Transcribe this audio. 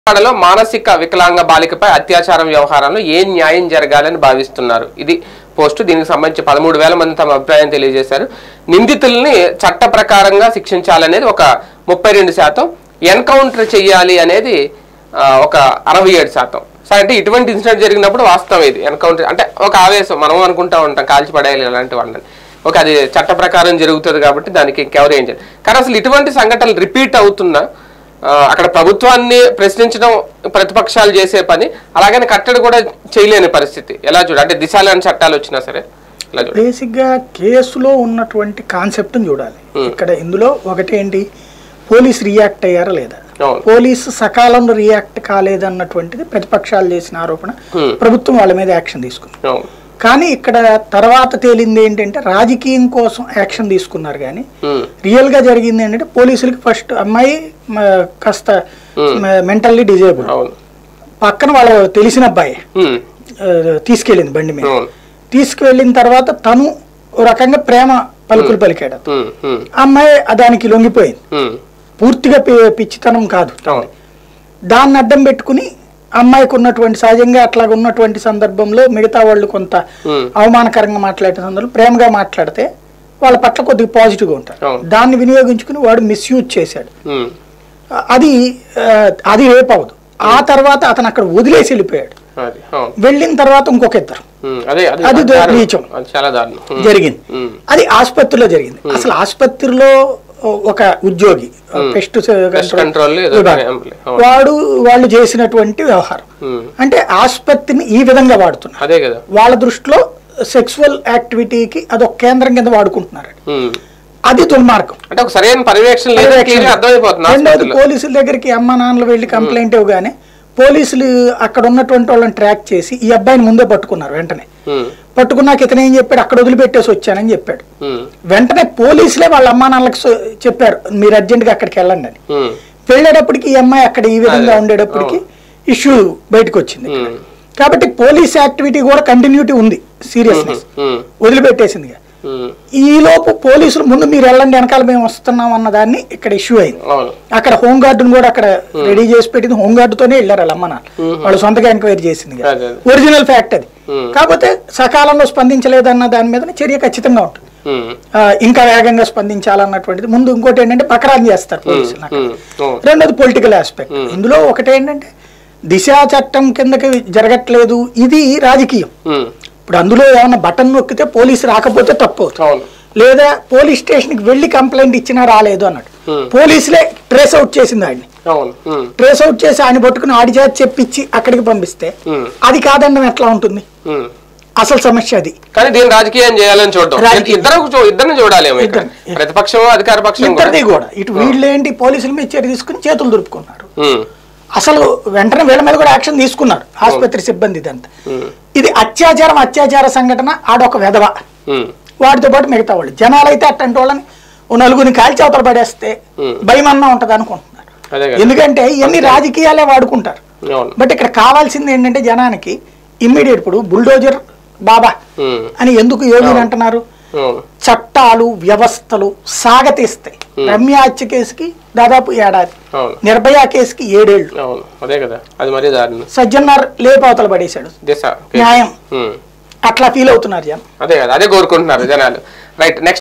విజయవాడలో మానసిక వికలాంగ బాలికపై అత్యాచారం వ్యవహారంలో ఏ న్యాయం జరగాలని భావిస్తున్నారు ఇది పోస్టు దీనికి సంబంధించి పదమూడు వేల మంది తమ అభిప్రాయం తెలియజేశారు నిందితుల్ని చట్ట ప్రకారంగా శిక్షించాలనేది ఒక ముప్పై రెండు శాతం ఎన్కౌంటర్ చేయాలి అనేది ఆ, ఒక అరవై ఏడు శాతం సరే అంటే ఇటువంటి ఇన్సిడెంట్ జరిగినప్పుడు వాస్తవం ఇది ఎన్కౌంటర్ అంటే ఒక ఆవేశం మనం అనుకుంటా ఉంటాం కాల్చి పడేయాలి ఇలాంటి వాళ్ళని ఓకే అది చట్ట ప్రకారం జరుగుతుంది కాబట్టి దానికి ఇంకెవరు ఏం చేయాలి కానీ అసలు ఇటువంటి సంఘటనలు రిపీట్ అవుతున్నా ఆ, అక్కడ ప్రభుత్వాన్ని ప్రశ్నించడం ప్రతిపక్షాలు చేసే పని అలాగని కట్టడి కూడా చేయలేని పరిస్థితి ఎలా చూడ అంటే దిశ లాంటి చట్టాలు వచ్చినా సరే ఎలా చూడ బేసిక్ గా కేసులో ఉన్నటువంటి కాన్సెప్ట్ చూడాలి ఇక్కడ ఇందులో ఒకటేంటి పోలీస్ రియాక్ట్ అయ్యారా లేదా అవును పోలీసు సకాలంలో రియాక్ట్ కాలేదన్నటువంటిది ప్రతిపక్షాలు చేసిన ఆరోపణ Hmm. ప్రభుత్వం వాళ్ళ మీద యాక్షన్ తీసుకుంది అవును కానీ ఇక్కడ తర్వాత తేలింది ఏంటంటే రాజకీయం కోసం యాక్షన్ తీసుకున్నారు కానీ ఉమ్, రియల్ గా జరిగింది ఏంటంటే పోలీసులకి ఫస్ట్ అమ్మాయి మ, కాస్త మెంటల్లీ డిజేబుల్ అవును పక్కన వాళ్ళ తెలిసిన అబ్బాయి ఉమ్, ఆ, తీసుకెళ్ళింది బండి మీద అవును తీసుకువెళ్ళిన తర్వాత తను ఓ రకంగా ప్రేమ పలుకులు పలికాడు ఉమ్, ఉమ్, ఆ అమ్మాయి దానికి లొంగిపోయింది ఉమ్, పూర్తిగా పి- పిచ్చితనం కాదు అవును దాన్ని అడ్డం పెట్టుకుని అమ్మాయికి ఉన్నటువంటి సహజంగా అట్లాగ ఉన్నటువంటి సందర్భంలో మిగతా వాళ్ళు కొంత ఉమ్, అవమానకరంగా మాట్లాడే సందర్భంలో ప్రేమగా మాట్లాడితే వాళ్ళ పట్ల కొద్దిగా పాజిటివ్గా ఉంటారు అవును. దాన్ని వినియోగించుకుని వాడు మిస్యూజ్ చేశాడు ఉమ్, అది ఆ, అది రేపు అవ్వదు ఆ తర్వాత అతను అక్కడ వదిలేసి వెళ్ళిపోయాడు అది అవును వెళ్ళిన తర్వాత ఇంకొక ఇద్దరు ఉమ్, అదే అదే అది దారుణం. నీచం. అది చాలా దారుణం ఉమ్, జరిగింది ఉమ్, అది ఆసుపత్రిలో జరిగింది అసలు ఆసుపత్రిలో ఒక ఉద్యోగి పెస్ట్ Pest control ఏదో విభాగం. అవును. వాడు వాళ్ళు చేసినటువంటి వ్యవహారం ఉమ్, అంటే ఆసుపత్రిని ఈ విధంగా వాడుతున్నారు అదే కదా వాళ్ళ దృష్టిలో సెక్సువల్ యాక్టివిటీకి అదొక కేంద్రం కింద వాడుకుంటున్నారు ఉమ్, అది దుర్మార్గం అంటే ఒక సరైన పర్యవేక్షణ లేదు clear గా అర్థమైపోతుంది రెండవది ఆసుపత్రిలో పోలీసుల దగ్గరికి అమ్మ నాన్నలు వెళ్ళి కంప్లైంట్ ఇవ్వగానే పోలీసులు అక్కడ ఉన్నటువంటి వాళ్ళని ట్రాక్ చేసి ఈ అబ్బాయిని ముందే పట్టుకున్నారు వెంటనే ఉమ్, పట్టుకున్నాక ఇతను ఏం చెప్పాడు అక్కడ వదిలిపెట్టేసి వచ్చానని చెప్పాడు ఉమ్, వెంటనే పోలీసులే వాళ్ళ అమ్మా నాన్నలకు సో- చెప్పారు మీరు అర్జెంటుగా అక్కడికి వెళ్ళండి అని ఉమ్, వెళ్ళేటప్పటికి ఈ అమ్మాయి అక్కడ ఈ విధంగా అదే, ఉండేటప్పటికి ఇష్యూ బయటకు వచ్చింది ఉమ్, కాబట్టి పోలీస్ యాక్టివిటీ కూడా కంటిన్యూటీ ఉంది సీరియస్నెస్ ఉమ్, వదిలిపెట్టేసింది ఉమ్, ఈ లోపు పోలీసులు ముందు మీరు వెళ్ళండి వెనకాల మేము వస్తున్నాం అన్న దాన్ని ఇక్కడ ఇష్యూ అయింది అవును అక్కడ హోంగార్డును కూడా అక్కడ రెడీ చేసి పెట్టింది హోంగార్డుతోనే వెళ్ళారు వాళ్ళ అమ్మ నాన్న వాళ్ళు సొంతగా ఎంక్వైరీ చేసింది కదా. అదే అదే. ఒరిజినల్ ఫ్యాక్ట్ అది Hmm. కాకపోతే సకాలంలో స్పందించలేదన్న దాని మీద చర్య ఖచ్చితంగా ఉంటుంది ఉమ్, ఆ, ఇంకా వేగంగా స్పందించాలన్నటువంటిది ముందు ఇంకోటి ఏంటంటే పకరాన్ని చేస్తారు పోలీసులు అక్కడ. ఉమ్, అవును రెండోది పొలిటికల్ ఆస్పెక్ట్ ఇందులో ఒకటి ఏంటంటే దిశా చట్టం కిందకి జరగట్లేదు ఇది రాజకీయం ఉమ్, ఇప్పుడు అందులో ఏమైనా బటన్ నొక్కితే పోలీసు రాకపోతే తప్పు అవుతుంది అవును లేదా పోలీస్ స్టేషన్కి వెళ్ళి కంప్లైంట్ ఇచ్చినా రాలేదు అన్నాడు Hmm. పోలీసులే ట్రేస్ అవుట్ చేసింది ఆయన్ని అవును ఉమ్, ట్రేస్ అవుట్ చేసి ఆయన పట్టుకుని ఆడి చేతి చెప్పించి అక్కడికి పంపిస్తే ఉమ్, అది కాదండం ఎట్లా ఉంటుంది ఉమ్. అసలు సమస్య అది కానీ దీన్ని రాజకీయం చేయాలని చూడడం రాజకీయం. ఇద్దరు చూ- ఇద్దరిని చూడాలి ఏమో ఇక్కడ. ఇద్దరిని. ప్రతిపక్షం అధికార పక్షం కూడా. ఇద్దరిది కూడా ఇటు వీళ్ళేంటి పోలీసుల మీద చర్య తీసుకుని చేతులు దులుపుకున్నారు ఉమ్, అసలు వెంటనే వీళ్ళ మీద కూడా యాక్షన్ తీసుకున్నారు ఆసుపత్రి సిబ్బంది ఇదంతా ఉమ్, ఇది అత్యాచారం అత్యాచార సంఘటన ఆడొక వెధవ ఉమ్, వాటితో పాటు మిగతా వాళ్ళు జనాలైతే అట్టంటి వాళ్ళని ఓ నలుగురిని కాల్చి అవతల పడేస్తే Hmm. భయం అన్నా ఉంటుంది అనుకుంటున్నారు అదే కదా ఎందుకంటే ఇవన్నీ రాజకీయాలే వాడుకుంటారు అవును బట్ ఇక్కడ కావాల్సింది ఏంటంటే జనానికి ఇమ్మీడియట్ ఇప్పుడు బుల్డోజర్ బాబా ఉమ్, అని ఎందుకు యోగి అంటున్నారు అవును చట్టాలు వ్యవస్థలు సాగతీస్తాయి రమ్య హత్య కేసుకి దాదాపు ఏడాది అవును నిర్భయ కేసుకి ఏడేళ్లు అవును అదే కదా అది మరీ దారుణం సజ్జన్నార్ లేపావతల పడేశాడు దిశ న్యాయం ఉమ్, అట్లా ఫీల్ అవుతున్నారు జనం అదే కదా అదే కోరుకుంటున్నారు జనాలు రైట్ నెక్స్ట్